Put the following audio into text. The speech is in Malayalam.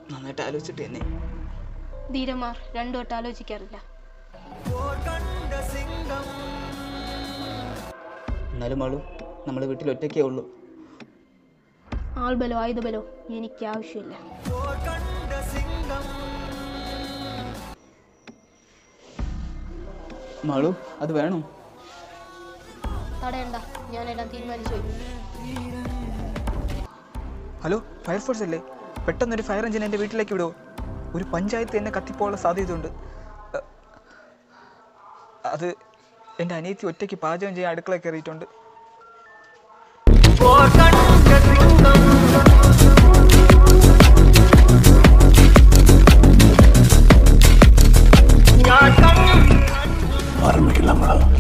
നന്നായിട്ട് ആലോചിച്ചിട്ട് തന്നെ ധീരന്മാർ രണ്ടു വട്ടം ആലോചിക്കാറില്ല എന്നാലും മാളു നമ്മുടെ വീട്ടിൽ ഒറ്റയ്ക്കേ ഉള്ളൂ ആൾബലോ ആയുധബലോ എനിക്ക് ആവശ്യമില്ല മാളു അത് വേണോ തടയണ്ട ഞാനിടാൻ തീരുമാനിച്ചു ഹലോ ഫയർഫോഴ്സ് അല്ലേ പെട്ടെന്നൊരു ഫയർ എഞ്ചിൻ എൻ്റെ വീട്ടിലേക്ക് വിടുമോ ഒരു പഞ്ചായത്ത് എന്നെ കത്തിപ്പോകാനുള്ള സാധ്യതയുണ്ട് അ, അത് എൻ്റെ അനിയത്തി ഒറ്റയ്ക്ക് പാചകം ചെയ്യാൻ അടുക്കള കയറിയിട്ടുണ്ട് ஆரம்பிக்கலாங்களா